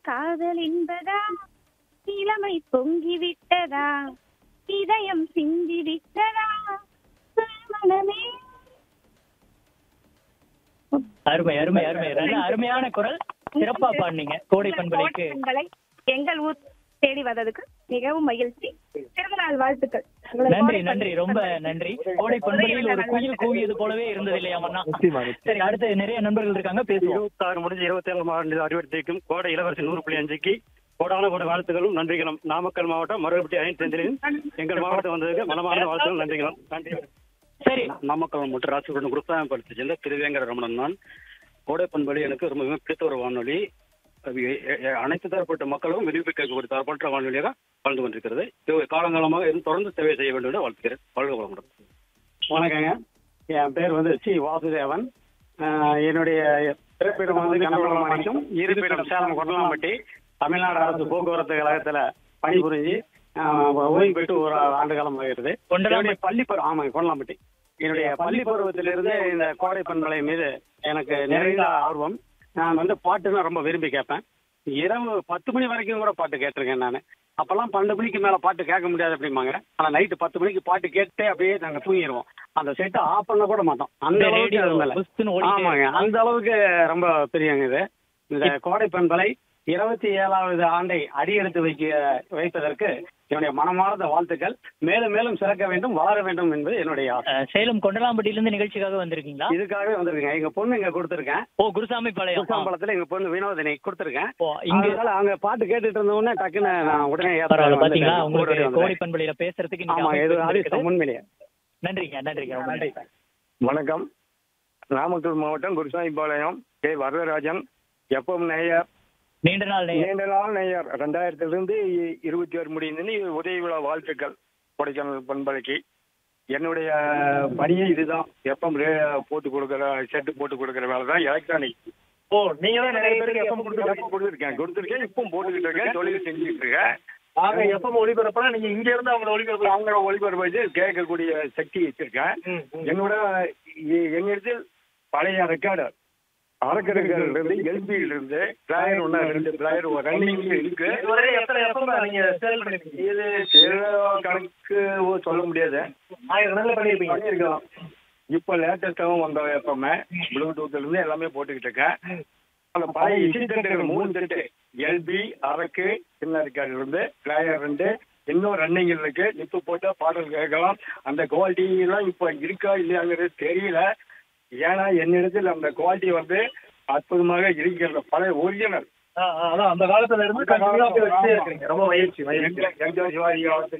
காதல் என்பதா இளமை பொங்கி விட்டதா இதயம் சிந்தி விட்டதா மனமே அருமை அருமை அருமை நல்ல அருமையான குரல் சிறப்பா பாடுனீங்க கோடை பண்பலைக்கு பண்பலை எங்கள் ஊர் தேடி வந்ததுக்கு மிகவும் மகிழ்ச்சி திருநாள் வாழ்த்துக்கள் நன்றி நன்றி ரொம்ப நன்றி கோடை பண்பலையில் ஒரு குயில் கூவியது போலவே இருந்தது இல்லையா மன்னா சரி அடுத்து நிறைய நண்பர்கள் இருக்காங்க பேசுவோம் இருபத்தாறு முடிஞ்சு இருபத்தேழு மாவட்ட அறிவுறுத்திக்கும் கோடை இளவரசி நூறு புள்ளி அஞ்சுக்கு கோடான கோட வாழ்த்துக்களும் நன்றிகளும் நாமக்கல் மாவட்டம் மறுபடி ஐந்தெந்திலும் எங்கள் மாவட்டம் வந்ததுக்கு மனமார்ந்த வாழ்த்துக்களும் நன்றிகளும் நன்றி சரி நாமக்கல் மற்றும் ராசிபுரம் குருசாயம் படுத்து சேர்ந்த திருவேங்கட ரமணன் நான் கோடை பண்பலி எனக்கு ரொம்ப மிகவும் பிடித்த ஒரு வானொலி அது எ- எ- அனைத்து தரப்பட்ட மக்களும் விரும்பி கேட்கக்கூடிய தரப்பட்ட வானொலியாக வாழ்ந்து கொண்டிருக்கிறது இது காலங்காலமாக இன்னும் தொடர்ந்து சேவை செய்ய வேண்டும் என்று வாழ்த்துகிறேன் வாழ்க வளமுடன் வணக்கங்க என் பேர் வந்து சி வாசுதேவன் ஆஹ் என்னுடைய பிறப்பிடம் வந்து கனகுளம் மாணிக்கம் இருப்பிடம் சேலம் கொண்டலாம்பட்டி தமிழ்நாடு அரசு போக்குவரத்து கழகத்துல பணிபுரிஞ்சு ஆஹ் ஓய்வு பெற்று ஒரு ஆண்டு காலம் ஆகிறது கொண்டலாம்பட்டி. என்னுடைய பள்ளி பருவம் ஆமாங்க கொண்டலாம்பட்டி என்னுடைய பள்ளி பருவத்திலிருந்து இந்த கோடை பண்பலை மீது எனக்கு நிறைந்த ஆர்வம் நான் வந்து பாட்டுன்னா ரொம்ப விரும்பி கேட்பேன் இரவு பத்து மணி வரைக்கும் கூட பாட்டு கேட்டிருக்கேன் நான் அப்பெல்லாம் பன்னெண்டு மணிக்கு மேல பாட்டு கேட்க முடியாது அப்படிம்பாங்க ஆனா நைட்டு பத்து மணிக்கு பாட்டு கேட்டே அப்படியே நாங்க தூங்கிடுவோம் அந்த செட்டை ஆஃப் பண்ண கூட மாட்டோம் அந்த இந்த அளவுக்கு ரேடியோ அது மேல புஸ்துன்னு ஓடிட்டே ஆமாங்க அந்த அளவுக்கு ரொம்ப பெரியங்க இது இந்த கோடை பண்பலை இருபத்தி ஏழாவது ஆண்டை அடியெடுத்து வைக்க வைப்பதற்கு என்னுடைய மனமார்ந்த வாழ்த்துக்கள் மேலும் மேலும் சிறக்க வேண்டும் வளர வேண்டும் என்பது என்னுடைய ஆசை அஹ், சேலம் கொண்டலாம்பட்டியில இருந்து நிகழ்ச்சிக்காக வந்திருக்கீங்களா இதுக்காகவே வந்திருக்கேங்க எங்க பொண்ணு இங்க கொடுத்துருக்கேன் ஓ குருசாமி பாளையம் ஆ. குசாம்பலத்துல எங்க பொண்ணு வினோதினி கொடுத்துருக்கேன் ஓ இங்க அதனால அங்க பாட்டு கேட்டுட்டு இருந்த உடனே டக்குன்னு நான் உடனே ஏத்த பரவாயில்ல பாத்தீங்களா வந்துட்டேன். உங்களுக்கு ஓடி கோடை வந்துட்டேன். பண்பலையில பேசுறதுக்கு இன்னைக்கு ஆமா அமைப்பு இது இருந்திருக்குது. அதிர்ஷ்டம் உண்மையிலேயே நன்றிங்க நன்றிங்க ரொம்ப நன்றி வணக்கம் நாமக்கல் மாவட்டம் குருசாமிபாளையம் கே வரதராஜன் எப்பம் நேயர் நீண்ட நாள் நேயர். நீண்ட நாள் நேயர் ரெண்டாயிரத்திலிருந்து இ- இருபத்தி ஆறு முடியுதுன்னு உதவி விழா வாழ்த்துக்கள் கொடைக்கானல் பண்பலைக்கு என்னுடைய பணியே இதுதான் எப்பம் போட்டு கொடுக்குற செட்டு போட்டு கொடுக்குற வேலை தான் எலக்ட்ரானிக் ஓ நீங்க தான் நிறைய பேருக்கு எப்பம் எப்பம் கொடுத்துருக்கேன் கொடுத்துருக்கேன் இப்போ போட்டுக்கிட்டு இருக்கேன் தொழில் செஞ்சுக்கிட்டு இருக்கேன் ஆக எப்பம் ஒளிபரப்பா நீங்க இங்க இருந்து அவங்க ஒளிபரப்பு அவங்க ஒளிபரப்பு வச்சு கேட்கக்கூடிய சக்தி வச்சிருக்கேன் என்னோட எ- என்னிடத்தில் பழைய ரெக்கார்டு அரக்கர்கள் இருந்து எல்பியில் இருந்து பிளேயர் ஒன்னா ரெண்டு பிளேயர் ரன்னிங் இருக்கு இதுவரை எத்தனை எப்பம் நீங்க சேல் பண்ணிருக்கீங்க இது சில கணக்கு சொல்ல முடியாது ஆயிரம் கணக்குல பண்ணிருப்பீங்க பண்ணியிருக்கோம் இப்போ லேட்டஸ்டாகவும் வந்த எப்பவுமே ப்ளூடூத்ல இருந்து எல்லாமே போட்டுக்கிட்டு இருக்கேன் அந்த பழைய இசை தட்டுகள் மூணு தட்டு எல்பி அரக்கு சின்ன ரெக்கார்டு இருந்து பிளேயர் ரெண்டு இன்னும் ரன்னிங் இருக்கு இப்போ போட்டா பாடல் கேட்கலாம் அந்த குவாலிட்டி எல்லாம் இப்போ இருக்கா இல்லையாங்கிறது தெரியல ஏன்னா என்னிடத்தில் அந்த குவாலிட்டி வந்து அற்புதமாக இருக்கிறது பழைய ஒரிஜினல் ஆ, ஆ, அதான் அந்த காலத்துல இருந்து கண்டிப்பா அப்படியே வச்சுட்டே இருக்கீங்க ரொம்ப மகிழ்ச்சி மகிழ்ச்சி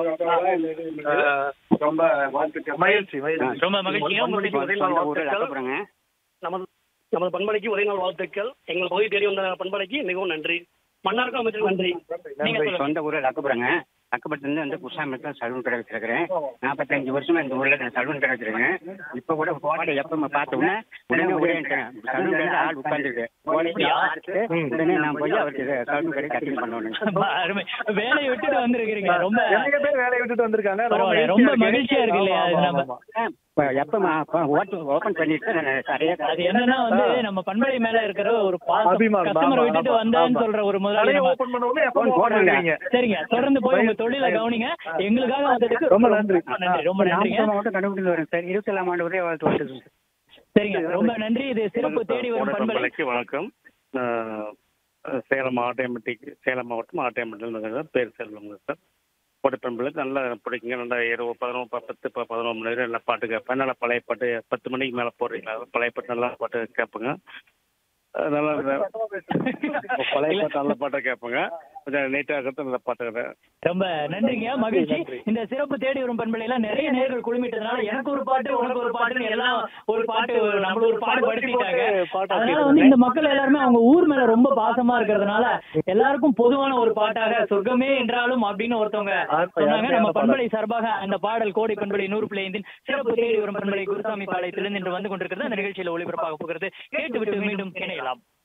ரொம்ப வாழ்த்துக்கள் மகிழ்ச்சி மகிழ்ச்சி ரொம்ப மகிழ்ச்சியா பண்பலைக்கு ஒரே நாள் வாழ்த்துக்கள் நமது நமது பண்பலைக்கு ஒரே நாள் வாழ்த்துக்கள் எங்கள் பகுதி தேடி வந்த பண்பலைக்கு மிகவும் நன்றி மன்னார்க்கு அமைச்சர் நன்றி நீங்க சொல்லுங்க சொந்த ஊர் லக்கப்புறங்க லக்கப்பட்டிலேருந்து வந்து குசாமத்தில் சலூன் கடை வச்சிருக்கிறேன் நாற்பத்தஞ்சு வருஷமா இந்த ஊர்ல நான் சலூன் கடை வச்சிருக்கேன் இப்ப கூட கோட்டை எப்ப பார்த்த உடனே உடனே உடனே சலூன் கடை ஆள் உட்காந்துருக்கு உடனே நான் போய் அவருக்கு சலூன் கடை கட்டிங் பண்ணணும் அருமை வேலையை விட்டுட்டு வந்திருக்கிறீங்க ரொம்ப நிறைய பேர் வேலையை விட்டுட்டு வந்திருக்காங்க பரவாயில்ல ரொம்ப மகிழ்ச்சியா இருக்கு இல்லையா அது நம்ம எப்ப ஓபன் பண்ணிட்டு நான் சரியா அது என்னன்னா வந்து நம்ம பண்பலை மேல இருக்கிற ஒரு அபிமானம், கஸ்டமர் ஆமா, விட்டுட்டு ஆமா, வந்தேன்னு ஆமா. சொல்ற ஒரு முதலாளி கடையை நம்ம- ஓபன் பண்ண உடனே எப்ப போன் ஓபன் போடுங்க. பண்ணுவீங்க சரிங்க தொடர்ந்து போய் உங்க தொழிலை கவனிங்க எங்களுக்காக வந்ததுக்கு ரொம்ப நன்றி. ரொம்ப நன்றி ரொம்ப நன்றிங்க நாமக்கல் மாவட்டம் கண்டுபிடிச்சு வரேன் சார் இருபத்தி ஏழாம் ஆண்டு ஒரே வாழ்த்து வாழ்த்து சரிங்க ரொம்ப நன்றி இது சிறப்பு தேடி வரும் பண்பலை பண்பலைக்கு வணக்கம் நான் சேலம் ஆட்டையம்பட்டிக்கு சேலம் மாவட்டம் ஆட்டையம்பட்டியில் பேர் செல்வங்க சார் கோட்டை பண்பலைக்கு நல்லா பிடிக்குங்க நல்லா இருபது பதினொன்று பத்து ப- பதினொன்று மணி நேரம் நல்லா பாட்டு கேட்பேன் நல்லா பழைய பாட்டு பத்து மணிக்கு மேலே போடுறீங்களா பழைய பாட்டு நல்லா பாட்டு கேட்பேங்க அஹ் நல்லா பழைய பாட்டு நல்ல பாட்டை கேட்பேங்க கொஞ்சம் நீட்டாக இருக்கிறது நல்ல பாட்டு கேட்பேன் ரொம்ப நன்றிங்க மகிழ்ச்சி இந்த சிறப்பு தேடி வரும் பண்பலையில நிறைய நேர்கள் குழுமிட்டதுனால எனக்கு ஒரு பாட்டு உனக்கு ஒரு பாட்டுன்னு எல்லாம் ஒரு பாட்டு நம்மள ஒரு பாட்டு படிச்சுட்டாங்க அதனால வந்து இந்த மக்கள் எல்லாருமே அவங்க ஊர் மேல ரொம்ப பாசமா இருக்கிறதுனால எல்லாருக்கும் பொதுவான ஒரு பாட்டாக சொர்க்கமே என்றாலும் அப்படின்னு ஒருத்தவங்க சொன்னாங்க நம்ம பண்பலை சார்பாக அந்த பாடல் கோடை பண்பலை நூறு பிள்ளைந்தின் சிறப்பு தேடி வரும் பண்பலை குருசாமி பாளையத்திலிருந்து இன்று வந்து கொண்டிருக்கிறது அந்த நிகழ்ச்சியில ஒளிபரப்பாக போகிறது கேட்டு விட்டு மீண்டும் இணையலாம்